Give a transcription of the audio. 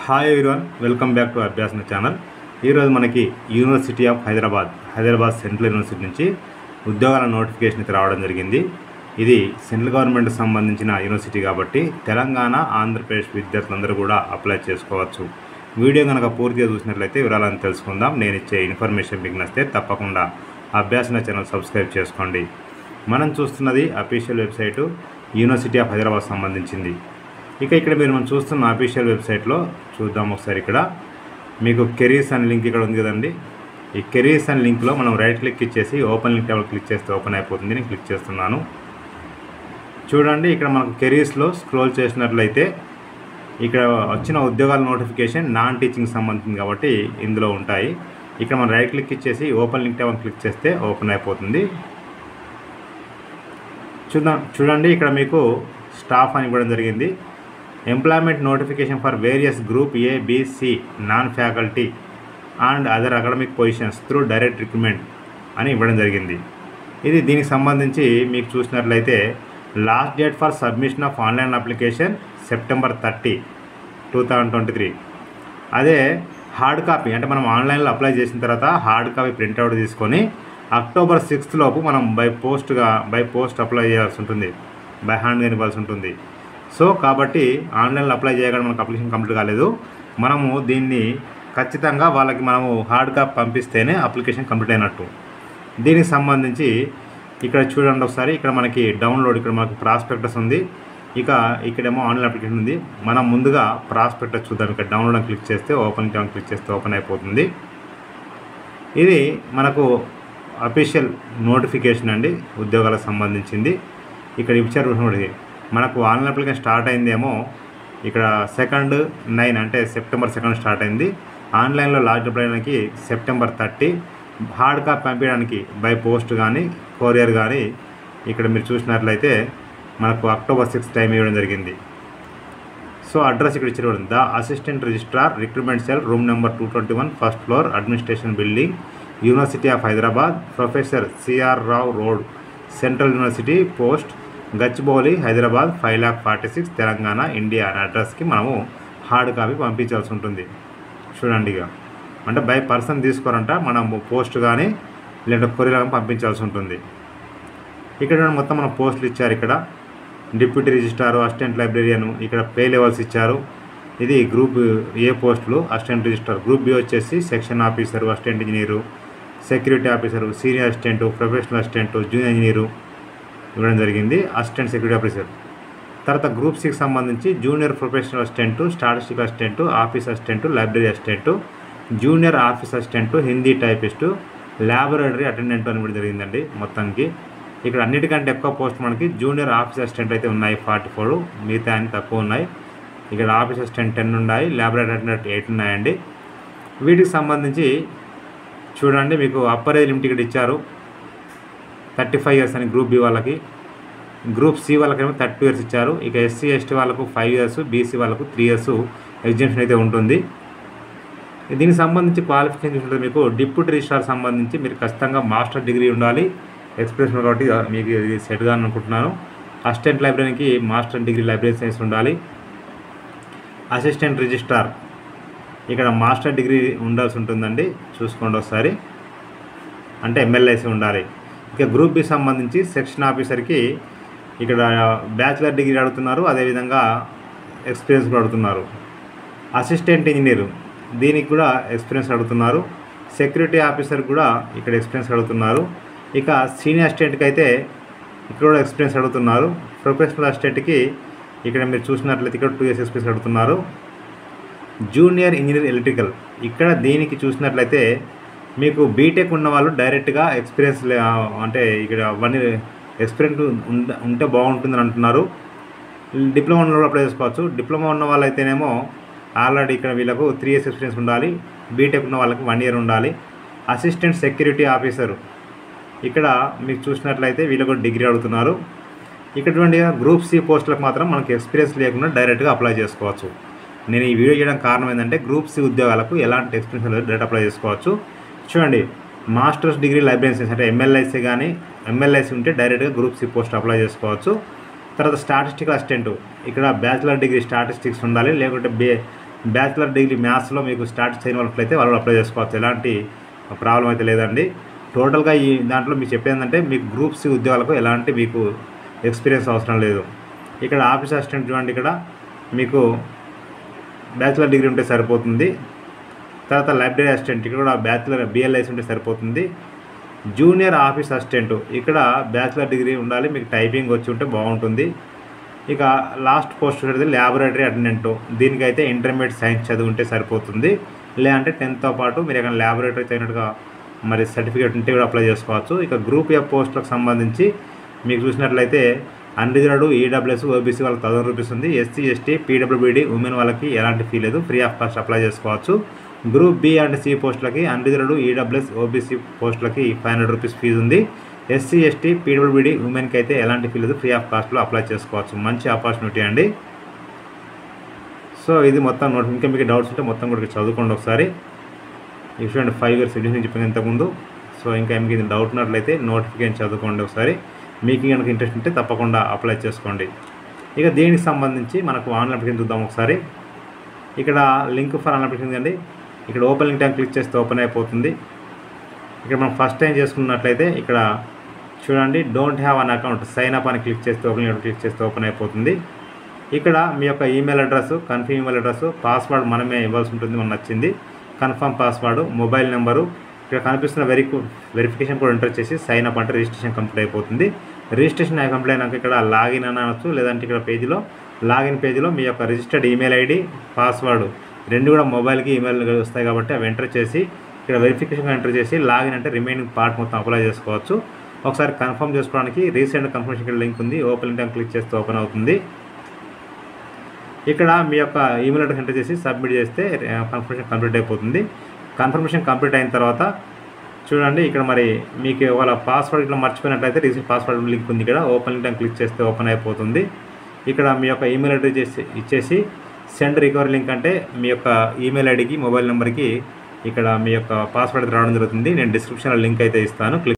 hi everyone welcome back to Abhyasana channel ఈరోజు మనకి university of Hyderabad Hyderabad central university నుంచి ఉద్యోగాల నోటిఫికేషన్ అయితే రావడం జరిగింది ఇది సెంట్రల్ గవర్నమెంట్కి సంబంధించిన యూనివర్సిటీ కాబట్టి తెలంగాణ ఆంధ్రప్రదేశ్ విద్యార్థులందరూ కూడా అప్లై చేసుకోవచ్చు వీడియో కనుక పూర్తిగా చూసినట్లయితే వివరాలను తెలుసుకుందాం నేను ఇచ్చే ఇన్ఫర్మేషన్ మీకు నచ్చితే తప్పకుండా అభ్యాసన ఛానల్ సబ్స్క్రైబ్ చేసుకోండి మనం చూస్తున్నది official website university of Hyderabad సంబంధించింది ఇక ఇక్కడ మీరు మనం చూస్తున్న అఫీషియల్ వెబ్సైట్లో చూద్దాం ఒకసారి ఇక్కడ మీకు కెరీర్స్ అనే లింక్ ఇక్కడ ఉంది కదండి ఈ కెరీర్స్ అనే లింక్లో మనం రైట్ క్లిక్ ఇచ్చేసి ఓపెన్ లింక్ టేబుల్ క్లిక్ చేస్తే ఓపెన్ అయిపోతుంది నేను క్లిక్ చేస్తున్నాను చూడండి ఇక్కడ మనకు కెరీర్స్లో స్క్రోల్ చేసినట్లయితే ఇక్కడ వచ్చిన ఉద్యోగాల నోటిఫికేషన్ నాన్ టీచింగ్ సంబంధించింది కాబట్టి ఇందులో ఉంటాయి ఇక్కడ మనం రైట్ క్లిక్ ఇచ్చేసి ఓపెన్ లింక్ టేబుల్ క్లిక్ చేస్తే ఓపెన్ అయిపోతుంది చూద్దాం చూడండి ఇక్కడ మీకు స్టాఫ్ అని ఇవ్వడం జరిగింది employment notification for various group A B C non faculty and other academic positions through direct recruitment అని ఇవ్వడం జరిగింది ఇది దీనికి సంబంధించి మీకు చూసినట్లయితే last date for submission of online application September thirty two thousand twenty three అదే హార్డ్ కాపీ అంటే మనం ఆన్లైన్లో అప్లై చేసిన తర్వాత హార్డ్ కాపీ ప్రింట్అవుట్ తీసుకొని అక్టోబర్ సిక్స్త్ లోపు మనం బై పోస్ట్గా బై పోస్ట్ అప్లై చేయాల్సి ఉంటుంది బై హ్యాండ్గా ఇవ్వాల్సి ఉంటుంది సో కాబట్టి ఆన్లైన్లో అప్లై చేయగానే మనకు అప్లికేషన్ కంప్లీట్ కాలేదు మనము దీన్ని ఖచ్చితంగా వాళ్ళకి మనము హార్డ్ కాపీ పంపిస్తేనే అప్లికేషన్ కంప్లీట్ అయినట్టు దీనికి సంబంధించి ఇక్కడ చూడండి ఒకసారి ఇక్కడ మనకి డౌన్లోడ్ ఇక్కడ మనకు ప్రాస్పెక్టస్ ఉంది ఇక ఇక్కడేమో ఆన్లైన్ అప్లికేషన్ ఉంది మనం ముందుగా ప్రాస్పెక్టస్ చూద్దాం ఇక్కడ డౌన్లోడ్ అని క్లిక్ చేస్తే ఓపెన్ టౌన్ క్లిక్ చేస్తే ఓపెన్ అయిపోతుంది ఇది మనకు అఫీషియల్ నోటిఫికేషన్ అండి ఉద్యోగాలకు సంబంధించింది ఇక్కడ ఇచ్చారు చూడండి మనకు ఆన్లైన్ అప్లికేషన్ స్టార్ట్ అయిందేమో ఇక్కడ సెకండ్ నైన్ అంటే సెప్టెంబర్ సెకండ్ స్టార్ట్ అయింది ఆన్లైన్లో లాస్ట్ అప్లైకి సెప్టెంబర్ థర్టీ హార్డ్ కాపీ పంపించడానికి బై పోస్ట్ కానీ కొరియర్ కానీ ఇక్కడ మీరు చూసినట్లయితే మనకు అక్టోబర్ సిక్స్ టైం ఇవ్వడం జరిగింది సో అడ్రస్ ఇక్కడ ఇచ్చిన the assistant registrar recruitment cell room number two twenty one first floor administration building university of Hyderabad professor C R Rao road central university post Gachibowli Hyderabad five lakh forty six Telangana India అనే అడ్రస్కి మనము hard copy పంపించాల్సి ఉంటుంది చూడండి ఇక అంటే బై పర్సన్ తీసుకోరంట మనము పోస్ట్ కానీ లేదంటే కొరియర్ కానీ పంపించాల్సి ఉంటుంది ఇక్కడ మొత్తం మన పోస్టులు ఇచ్చారు ఇక్కడ డిప్యూటీ రిజిస్ట్రార్ అసిస్టెంట్ లైబ్రరీయన్ ఇక్కడ పే లెవెల్స్ ఇచ్చారు ఇది గ్రూప్ ఏ పోస్టులు అసిస్టెంట్ రిజిస్ట్రార్ గ్రూప్ బి వచ్చేసి section officer assistant engineer security officer senior assistant professional assistant junior engineer ఇవ్వడం జరిగింది అసిస్టెంట్ సెక్యూరిటీ ఆఫీసర్ తర్వాత గ్రూప్ సిక్స్ సంబంధించి junior professional assistant statistic assistant office assistant library assistant junior office assistant Hindi typist laboratory attendant అని ఇవ్వడం జరిగిందండి మొత్తానికి ఇక్కడ అన్నిటికంటే ఎక్కువ పోస్ట్ మనకి జూనియర్ ఆఫీస్ అసిస్టెంట్ అయితే ఉన్నాయి ఫార్టీ ఫోర్ మిగతా అన్ని తక్కువ ఉన్నాయి ఇక్కడ ఆఫీస్ అసిస్టెంట్ టెన్ ఉన్నాయి ల్యాబొరేటరీ అటెండెంట్ ఎయిట్ ఉన్నాయండి వీటికి సంబంధించి చూడండి మీకు అప్పర్ ఏజ్ లిమిట్ ఇక్కడ ఇచ్చారు థర్టీ ఫైవ్ ఇయర్స్ అని గ్రూప్ బి వాళ్ళకి గ్రూప్ సి వాళ్ళకేమో థర్టీ ఇయర్స్ ఇచ్చారు ఇక ఎస్సీ ఎస్టీ వాళ్ళకు ఫైవ్ ఇయర్స్ బీసీ వాళ్ళకు త్రీ ఇయర్స్ ఎగ్జామ్షన్ అయితే ఉంటుంది దీనికి సంబంధించి క్వాలిఫికేషన్ చూసుకుంటే మీకు డిప్యూటీ రిజిస్ట్రార్ సంబంధించి మీరు ఖచ్చితంగా మాస్టర్ డిగ్రీ ఉండాలి ఎక్స్పీరియన్స్ ఉంది కాబట్టి మీకు ఇది సెట్గా అనుకుంటున్నాను అసిస్టెంట్ లైబ్రరీకి మాస్టర్ డిగ్రీ లైబ్రరీ సైన్స్ ఉండాలి అసిస్టెంట్ రిజిస్ట్రార్ ఇక్కడ మాస్టర్ డిగ్రీ ఉండాల్సి ఉంటుందండి చూసుకోండి ఒకసారి అంటే ఎమ్మెల్యేసి ఉండాలి ఇక గ్రూప్ బి సంబంధించి సెక్షన్ ఆఫీసర్కి ఇక్కడ బ్యాచిలర్ డిగ్రీ అడుగుతున్నారు అదేవిధంగా ఎక్స్పీరియన్స్ కూడా అడుగుతున్నారు అసిస్టెంట్ ఇంజనీర్ దీనికి కూడా ఎక్స్పీరియన్స్ అడుగుతున్నారు సెక్యూరిటీ ఆఫీసర్ కూడా ఇక్కడ ఎక్స్పీరియన్స్ అడుగుతున్నారు ఇక సీనియర్ అసిస్టెంట్కి అయితే ఇక్కడ కూడా ఎక్స్పీరియన్స్ అడుగుతున్నారు ప్రొఫెషనల్ అసిస్టెంట్కి ఇక్కడ మీరు చూసినట్లయితే ఇక్కడ టూ ఇయర్స్ ఎక్స్పీరియన్స్ అడుగుతున్నారు జూనియర్ ఇంజనీర్ ఎలక్ట్రికల్ ఇక్కడ దీనికి చూసినట్లయితే మీకు బీటెక్ ఉన్న వాళ్ళు డైరెక్ట్గా ఎక్స్పీరియన్స్ అంటే ఇక్కడ వన్ ఎక్స్పీరియన్స్ ఉంటే బాగుంటుందని అంటున్నారు డిప్లొమా ఉన్న వాళ్ళు అప్లై చేసుకోవచ్చు డిప్లొమా ఉన్న వాళ్ళైతేనేమో ఆల్రెడీ ఇక్కడ వీళ్ళకు త్రీ ఇయర్స్ ఎక్స్పీరియన్స్ ఉండాలి బీటెక్ ఉన్న వాళ్ళకి వన్ ఇయర్ ఉండాలి అసిస్టెంట్ సెక్యూరిటీ ఆఫీసరు ఇక్కడ మీకు చూసినట్లయితే వీళ్ళకు డిగ్రీ అడుగుతున్నారు ఇక్కడ గ్రూప్ సి పోస్టులకు మాత్రం మనకి ఎక్స్పీరియన్స్ లేకుండా డైరెక్ట్గా అప్లై చేసుకోవచ్చు నేను ఈ వీడియో చేయడానికి కారణం ఏంటంటే గ్రూప్ సి ఉద్యోగాలకు ఎలాంటి ఎక్స్పీరియన్స్ లేదు డైరెక్ట్ అప్లై చేసుకోవచ్చు చూడండి మాస్టర్స్ డిగ్రీ లైబ్రరీ సైన్స్ అంటే ఎంఎల్ఐసి కానీ ఎంఎల్ఐసి ఉంటే డైరెక్ట్గా గ్రూప్ సి పోస్ట్ అప్లై చేసుకోవచ్చు తర్వాత స్టాటిస్టికల్ అసిస్టెంట్ ఇక్కడ బ్యాచిలర్ డిగ్రీ స్టాటిస్టిక్స్ ఉండాలి లేకుంటే బే బ్యాచిలర్ డిగ్రీ మ్యాథ్స్లో మీకు స్టార్ట్ చేయని వాళ్ళకైతే వాళ్ళు అప్లై చేసుకోవచ్చు ఎలాంటి ప్రాబ్లం అయితే లేదండి టోటల్గా ఈ దాంట్లో మీకు చెప్పేది ఏంటంటే మీకు గ్రూప్ సి ఉద్యోగాలకు ఎలాంటి మీకు ఎక్స్పీరియన్స్ అవసరం లేదు ఇక్కడ ఆఫీస్ అసిస్టెంట్ చూడండి ఇక్కడ మీకు బ్యాచిలర్ డిగ్రీ ఉంటే సరిపోతుంది తర్వాత లైబ్రరీ అసిస్టెంట్ ఇక్కడ కూడా బ్యాచిలర్ బిఎల్ఐసి ఉంటే సరిపోతుంది జూనియర్ ఆఫీస్ అసిస్టెంట్ ఇక్కడ బ్యాచిలర్ డిగ్రీ ఉండాలి మీకు టైపింగ్ వచ్చి ఉంటే బాగుంటుంది ఇక లాస్ట్ పోస్ట్ వచ్చేది ల్యాబొరేటరీ అటెండెంట్ దీనికైతే ఇంటర్మీడియట్ సైన్స్ చదివి ఉంటే సరిపోతుంది లేదంటే టెన్త్తో పాటు మీరు ఏమైనా ల్యాబొరేటరీ చదివినట్టుగా మరి సర్టిఫికేట్ ఉంటే కూడా అప్లై చేసుకోవచ్చు ఇక గ్రూప్ ఎఫ్ పోస్టులకు సంబంధించి మీకు చూసినట్లయితే అన్రిజర్వ్డ్ ఈడబ్ల్యూఎస్ ఓబీసీ వాళ్ళకి థౌసండ్ రూపీస్ ఉంది ఎస్సీ ఎస్టీ పీడబ్ల్యూబీడీ ఉమెన్ వాళ్ళకి ఎలాంటి ఫీ లేదు ఫ్రీ ఆఫ్ కాస్ట్ అప్లై చేసుకోవచ్చు గ్రూప్ బి అండ్ సి పోస్టులకి అన్రిజర్వ్డ్ ఈడబ్ల్యూఎస్ ఓబీసీ పోస్టులకి ఫైవ్ హండ్రెడ్ రూపీస్ ఫీజు ఉంది ఎస్సీ ఎస్టీ పీడబ్ల్యూబీడీ ఉమెన్కి అయితే ఎలాంటి ఫీ లేదు ఫ్రీ ఆఫ్ కాస్ట్లో అప్లై చేసుకోవచ్చు మంచి ఆపర్చునిటీ అండి సో ఇది మొత్తం నోట్ ఇంకా మీకు డౌట్స్ ఉంటే మొత్తం కూడా చదువుకోండి ఒకసారి ఈ చూడండి ఫైవ్ ఇయర్స్ ఎడ్యుకేషన్ చెప్పిన ఇంతకుముందు సో ఇంకా మీకు ఇది డౌట్ ఉన్నట్లయితే నోటిఫికేషన్ చదువుకోండి ఒకసారి మీకు కనుక ఇంట్రెస్ట్ ఉంటే తప్పకుండా అప్లై చేసుకోండి ఇక దీనికి సంబంధించి మనకు ఆన్లైన్ అప్లికేషన్ చూద్దాం ఒకసారి ఇక్కడ లింక్ ఫర్ ఆన్లైన్ అప్లికేషన్ అండి ఇక్కడ ఓపెన్ లింక్ టైం క్లిక్ చేస్తే ఓపెన్ అయిపోతుంది ఇక్కడ మనం ఫస్ట్ టైం చేసుకున్నట్లయితే ఇక్కడ చూడండి don't have an account sign up అని క్లిక్ చేస్తే ఓపెన్ క్లిక్ చేస్తే ఓపెన్ అయిపోతుంది ఇక్కడ మీ యొక్క email address confirm email address password మనమే ఇవ్వాల్సి ఉంటుంది మనకు నచ్చింది కన్ఫర్మ్ పాస్వర్డ్ మొబైల్ నెంబరు ఇక్కడ కనిపిస్తున్న వెరి వెరిఫికేషన్ కూడా ఎంటర్ చేసి సైన్ అప్ అంటే రిజిస్ట్రేషన్ కంప్లీట్ అయిపోతుంది రిజిస్ట్రేషన్ కంప్లీట్ అయినాక ఇక్కడ లాగిన్ అని అనొచ్చు లేదంటే ఇక్కడ పేజీలో లాగిన్ పేజీలో మీ యొక్క రిజిస్టర్డ్ ఈమెయిల్ ఐడి పాస్వర్డ్ రెండు కూడా మొబైల్కి ఈమెయిల్ వస్తాయి కాబట్టి అవి ఎంటర్ చేసి ఇక్కడ వెరిఫికేషన్ ఎంటర్ చేసి లాగిన్ అంటే రిమైనింగ్ పార్ట్ మొత్తం అప్లై చేసుకోవచ్చు ఒకసారి కన్ఫర్మ్ చేసుకోవడానికి రీసెంట్ కన్ఫర్మేషన్ ఇక్కడ లింక్ ఉంది ఓపెన్ టైం క్లిక్ చేస్తే ఓపెన్ అవుతుంది ఇక్కడ మీ యొక్క ఈమెయిల్ అడ్రస్ ఎంటర్ చేసి సబ్మిట్ చేస్తే కన్ఫర్మేషన్ కంప్లీట్ అయిపోతుంది కన్ఫర్మేషన్ కంప్లీట్ అయిన తర్వాత చూడండి ఇక్కడ మరి మీకు వాళ్ళ పాస్వర్డ్ ఇట్లా మర్చిపోయినట్లయితే రీసెంట్ పాస్వర్డ్ లింక్ ఉంది ఇక్కడ ఓపెన్ టైం క్లిక్ చేస్తే ఓపెన్ అయిపోతుంది ఇక్కడ మీ యొక్క ఈమెయిల్ అడ్రస్ చేసి ఇచ్చేసి సెండ్ రికవరీ లింక్ అంటే మీ యొక్క ఈమెయిల్ ఐడికి మొబైల్ నెంబర్కి ఇక్కడ మీ యొక్క పాస్వర్డ్ రావడం జరుగుతుంది నేను డిస్క్రిప్షన్లో లింక్ అయితే ఇస్తాను క్లిక్